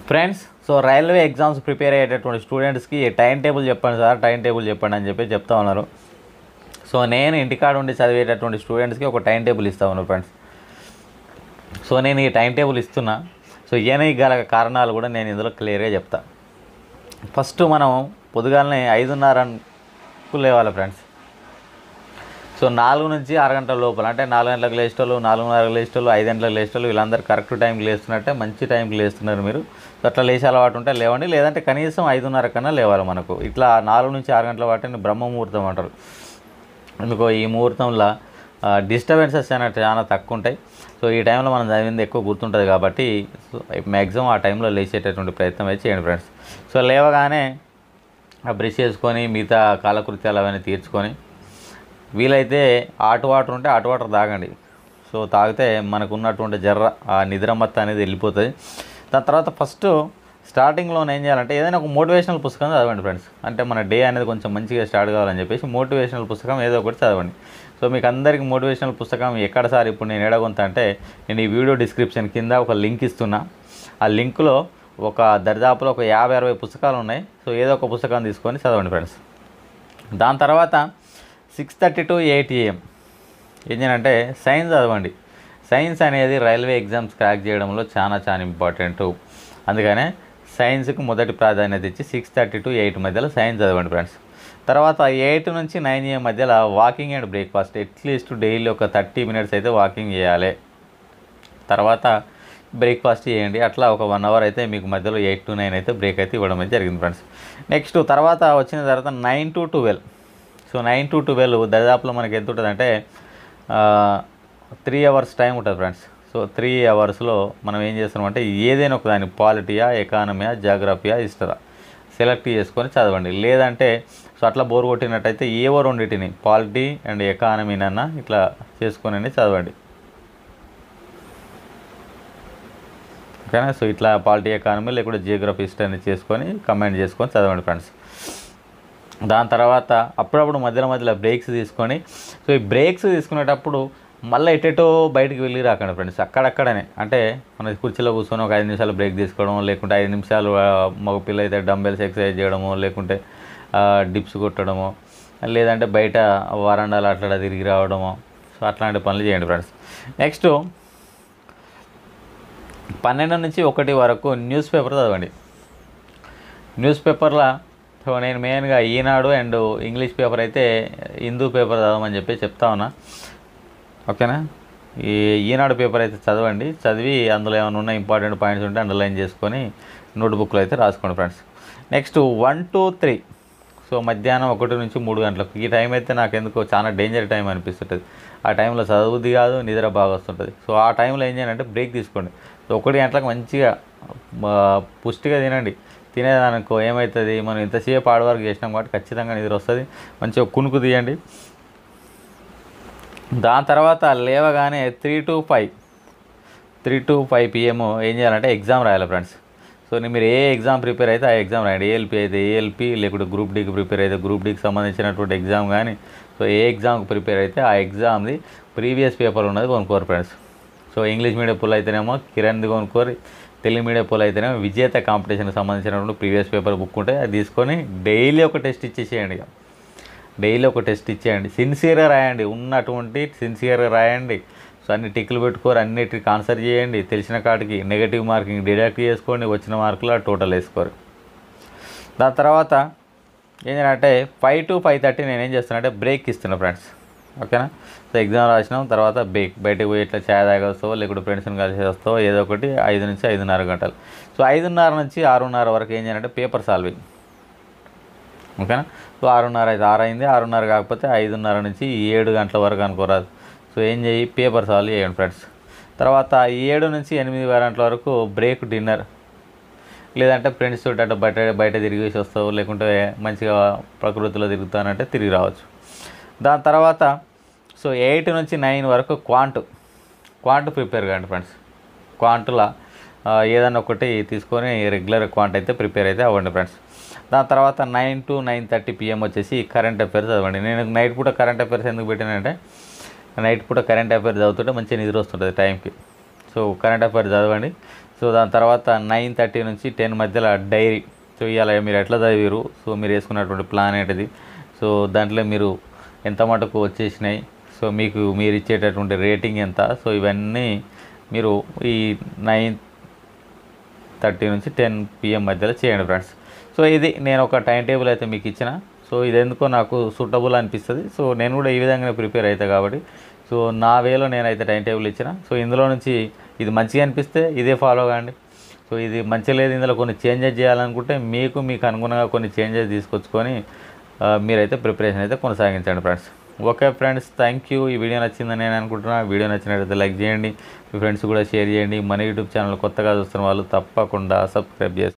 friends so railway exams prepare అయ్యేటటువంటి స్టూడెంట్స్కి time table చెప్పండి సార్ టైం టేబుల్ చెప్పండి అని చెప్పి చెప్తా ఉన్నారు సో నేను ఇంటికాడ ఉండి చదివేటటువంటి స్టూడెంట్స్కి ఒక టైం టేబుల్ ఇస్తా ఉన్నాను ఫ్రెండ్స్ సో నేను ఈ టైం టేబుల్ ఇస్తున్నా సో ఈయనకి గల కారణాలు కూడా నేను ఇందులో క్లియర్గా చెప్తా ఫస్ట్ మనం పొద్దుగాలనే ఐదున్నరకు లేవాలి ఫ్రెండ్స్ సో నాలుగు నుంచి ఆరు గంటల లోపల అంటే నాలుగు గంటలకు లేచేటోళ్ళు నాలుగున్నరకు లేచేటోళ్ళు ఐదు గంటలకు లేచేటోళ్ళు వీళ్ళందరూ కరెక్ట్ టైంకి లేస్తున్నట్టే మంచి టైంకి లేస్తున్నారు మీరు సో అట్లా లేచే అలవాటు ఉంటే లేవండి లేదంటే కనీసం ఐదున్నర కన్నా లేవాలి మనకు ఇట్లా నాలుగు నుంచి ఆరు గంటల వాటిని బ్రహ్మ ముహూర్తం అంటారు ఎందుకో ఈ ముహూర్తంలో డిస్టర్బెన్సెస్ అనేవి చాలా తక్కువ ఉంటాయి సో ఈ టైంలో మనం చదివింది ఎక్కువ గుర్తుంటుంది కాబట్టి సో మ్యాక్సిమం ఆ టైంలో లేచేటటువంటి ప్రయత్నం అయితే చేయండి ఫ్రెండ్స్ సో లేవగానే ఆ బ్రష్ చేసుకొని మిగతా కాలకృత్యాలు అవన్నీ తీర్చుకొని వీలైతే ఆటు వాటర్ ఉంటే ఆటు వాటర్ తాగండి సో తాగితే మనకు ఉన్నటువంటి జర్ర ఆ నిద్ర మత్త అనేది వెళ్ళిపోతుంది దాని తర్వాత ఫస్ట్ స్టార్టింగ్లో ఏం చేయాలంటే ఏదైనా ఒక మోటివేషనల్ పుస్తకం చదవండి ఫ్రెండ్స్ అంటే మన డే అనేది కొంచెం మంచిగా స్టార్ట్ కావాలని చెప్పేసి మోటివేషనల్ పుస్తకం ఏదో ఒకటి చదవండి సో మీకు అందరికీ మోటివేషనల్ పుస్తకం ఎక్కడ సార్ ఇప్పుడు నేను ఎడగొంత అంటే నేను ఈ వీడియో డిస్క్రిప్షన్ కింద ఒక లింక్ ఇస్తున్నా ఆ లింక్లో ఒక దరిదాపులో ఒక యాభై అరవై పుస్తకాలు ఉన్నాయి సో ఏదో ఒక పుస్తకం తీసుకొని చదవండి ఫ్రెండ్స్ దాని తర్వాత six thirty to eight AM ఏం చేయాలంటే సైన్స్ చదవండి సైన్స్ అనేది రైల్వే ఎగ్జామ్స్ క్రాక్ చేయడంలో చాలా చాలా ఇంపార్టెంట్ అందుకనే సైన్స్కి మొదటి ప్రాధాన్యత ఇచ్చి సిక్స్ థర్టీ టు ఎయిట్ మధ్యలో సైన్స్ చదవండి ఫ్రెండ్స్ తర్వాత ఎయిట్ నుంచి నైన్ ఏఎం మధ్యలో walking and breakfast at least daily ఒక థర్టీ మినిట్స్ అయితే వాకింగ్ చేయాలి తర్వాత బ్రేక్ఫాస్ట్ చేయండి అట్లా ఒక వన్ అవర్ అయితే మీకు మధ్యలో ఎయిట్ టు నైన్ అయితే బ్రేక్ అయితే ఇవ్వడం అయితే జరిగింది ఫ్రెండ్స్ నెక్స్ట్ తర్వాత వచ్చిన తర్వాత nine to twelve so nine to twelve దరిదాపులో మనకి ఎంత ఉంటుంది అంటే త్రీ అవర్స్ టైం ఉంటుంది ఫ్రెండ్స్ సో త్రీ అవర్స్లో మనం ఏం చేస్తామంటే ఏదైనా ఒక దాని పాలిటీయా ఎకానమీయా జాగ్రఫీయా హిస్టరా సెలెక్ట్ చేసుకొని చదవండి లేదంటే సో అట్లా బోర్ కొట్టినట్టయితే ఏవో రెండింటిని పాలిటీ అండ్ ఎకానమీనన్నా ఇట్లా చేసుకొని చదవండి ఓకేనా సో ఇట్లా పాలిటీ ఎకానమీ లేకుంటే జియోగ్రఫీ హిస్టరీ అనేది చేసుకొని కమెంట్ చేసుకొని చదవండి ఫ్రెండ్స్ దాని తర్వాత అప్పుడప్పుడు మధ్యలో మధ్యలో బ్రేక్స్ తీసుకొని సో ఈ బ్రేక్స్ తీసుకునేటప్పుడు మళ్ళీ ఎటెటో బయటికి వెళ్ళి రాకండి ఫ్రెండ్స్ అక్కడక్కడనే అంటే మన కుర్చీలో కూర్చొని ఒక ఐదు నిమిషాలు బ్రేక్ తీసుకోవడం లేకుంటే ఐదు నిమిషాలు ఆ, మగ పిల్ల అయితే డంబెల్స్ ఎక్సర్సైజ్ చేయడము లేకుంటే డిప్స్ కొట్టడము లేదంటే బయట వరండాలు అట్లా తిరిగి రావడము సో అట్లాంటి పనులు చేయండి ఫ్రెండ్స్ నెక్స్ట్ పన్నెండు నుంచి ఒకటి వరకు న్యూస్ పేపర్ చదవండి న్యూస్ పేపర్లో సో నేను మెయిన్గా ఈనాడు అండ్ ఇంగ్లీష్ పేపర్ అయితే హిందూ పేపర్ చదవమని చెప్పి చెప్తా ఉన్నా ఓకేనా ఈ ఈనాడు పేపర్ అయితే చదవండి చదివి అందులో ఏమైనా ఉన్న ఇంపార్టెంట్ పాయింట్స్ ఉంటే అండర్లైన్ చేసుకొని నోట్బుక్లో అయితే రాసుకోండి friends next one two three so మధ్యాహ్నం ఒకటి నుంచి మూడు గంటలకు ఈ టైం అయితే నాకు ఎందుకో చాలా డేంజర్ టైం అనిపిస్తుంటుంది ఆ టైంలో చదువుది కాదు నిద్ర బాగా వస్తుంటుంది సో ఆ టైంలో ఏం చేయాలంటే బ్రేక్ తీసుకోండి సో ఒకటి గంటలకు మంచిగా ఆ, పుష్టిగా తినండి తినేదానికో ఏమవుతుంది మనం ఇంతసేపు హార్డ్ వర్క్ చేసినాం కాబట్టి ఖచ్చితంగా నిద్ర వస్తుంది మంచిగా కునుకు తీయండి దాని తర్వాత లేవగానే three to five three to five PM ఏం చేయాలంటే ఎగ్జామ్ రాయాలి ఫ్రెండ్స్ సో నేను మీరు ఏ ఎగ్జామ్ ప్రిపేర్ అయితే ఆ ఎగ్జామ్ రాయండి ఏఎల్పి అయితే ఏఎల్పి లేకుంటే గ్రూప్ డీకి ప్రిపేర్ అయితే గ్రూప్ డీకి సంబంధించినటువంటి ఎగ్జామ్ కానీ సో ఏ ఎగ్జామ్కి ప్రిపేర్ అయితే ఆ ఎగ్జామ్ది ప్రీవియస్ పేపర్ ఉన్నది కొనుక్కోరు friends so English medium full అయితేనేమో కిరణ్ది కొనుక్కోరు తెలుగు మీడియం పుల్ అయితేనేమో విజేత కాంపిటీషన్కి సంబంధించినటువంటి ప్రీవియస్ పేపర్ బుక్ ఉంటే అది తీసుకొని డైలీ ఒక టెస్ట్ ఇచ్చేసేయండి ఇక డైలీ ఒక టెస్ట్ ఇచ్చేయండి సిన్సియర్గా రాయండి ఉన్నటువంటి సిన్సియర్గా రాయండి సో అన్ని టిక్లు పెట్టుకోరు అన్నిటికి ఆన్సర్ చేయండి తెలిసిన కాడికి నెగటివ్ మార్కింగ్ డిడక్ట్ చేసుకోండి వచ్చిన మార్కులు టోటల్ వేసుకోరు దాని తర్వాత ఏం చేయాలంటే ఫైవ్ టు ఫైవ్ థర్టీ నేను ఏం చేస్తానంటే బ్రేక్ ఇస్తున్నా ఫ్రెండ్స్ ఓకేనా సో ఎగ్జామ్ రాసినాం తర్వాత బ్రేక్ బయటకు పోయి ఇట్లా ఛాయ్ తాగి వస్తావో లేకుంటే ఫ్రెండ్స్ని కలిసి వస్తావో ఏదో ఒకటి ఐదు నుంచి ఐదున్నర గంటలు సో ఐదున్నర నుంచి ఆరున్నర వరకు ఏం చేయాలంటే పేపర్ సాల్వింగ్ ఓకేనా సో ఆరున్నర అయితే ఆరు అయింది ఆరున్నర కాకపోతే ఐదున్నర నుంచి ఏడు గంటల వరకు అనుకోరాదు సో ఏం చేయి పేపర్ సాల్వ్ చేయండి ఫ్రెండ్స్ తర్వాత ఏడు నుంచి ఎనిమిది గంటల వరకు బ్రేక్ డిన్నర్ లేదంటే ఫ్రెండ్స్ తోటి అట్లా బయట బయట తిరిగేసి వస్తావు లేకుంటే మంచిగా ప్రకృతిలో తిరుగుతానంటే తిరిగి రావచ్చు దాని తర్వాత సో ఎయిట్ నుంచి నైన్ వరకు క్వాంట్ క్వాంట్ ప్రిపేర్ కాండి ఫ్రెండ్స్ క్వాంట్లో ఏదైనా ఒకటి తీసుకొని రెగ్యులర్ క్వాంట్ అయితే ప్రిపేర్ అయితే అవ్వండి ఫ్రెండ్స్ దాని తర్వాత nine to nine thirty PM వచ్చేసి కరెంట్ అఫైర్స్ చదవండి నేను నైట్ పూట కరెంట్ అఫైర్స్ ఎందుకు పెట్టానంటే నైట్ పూట కరెంట్ అఫైర్స్ చదువుతుంటే మంచిగా నిద్ర వస్తుంటుంది టైంకి సో కరెంట్ అఫైర్స్ చదవండి సో దాని తర్వాత నైన్ థర్టీ నుంచి టెన్ మధ్యలో డైరీ సో ఇవాళ మీరు ఎట్లా చదివారు సో మీరు వేసుకున్నటువంటి ప్లాన్ ఏంటిది సో దాంట్లో మీరు ఎంత మటుకు వచ్చేసినాయి సో మీకు మీరు ఇచ్చేటటువంటి రేటింగ్ ఎంత సో ఇవన్నీ మీరు ఈ నైన్ థర్టీ నుంచి టెన్ పిఎం మధ్యలో చేయండి ఫ్రెండ్స్ సో ఇది నేను ఒక టైం టేబుల్ అయితే మీకు ఇచ్చిన సో ఇది ఎందుకో నాకు సూటబుల్ అనిపిస్తుంది సో నేను కూడా ఈ విధంగానే ప్రిపేర్ అవుతా కాబట్టి సో నా వేలో నేనైతే టైం టేబుల్ ఇచ్చిన సో ఇందులో నుంచి ఇది మంచిగా అనిపిస్తే ఇదే ఫాలో కాండి సో ఇది మంచి లేదు ఇందులో కొన్ని చేంజెస్ చేయాలనుకుంటే మీకు మీకు అనుగుణంగా కొన్ని చేంజెస్ తీసుకొచ్చుకొని ఆ, మీరైతే ప్రిపరేషన్ అయితే కొనసాగించండి friends okay friends thank you ఈ వీడియో నచ్చిందని నేను అనుకుంటున్నా వీడియో నచ్చినట్లయితే లైక్ చేయండి మీ ఫ్రెండ్స్ కూడా షేర్ చేయండి మన యూట్యూబ్ ఛానల్ కొత్తగా చూస్తున్న వాళ్ళు తప్పకుండా సబ్స్క్రైబ్ చేసుకోండి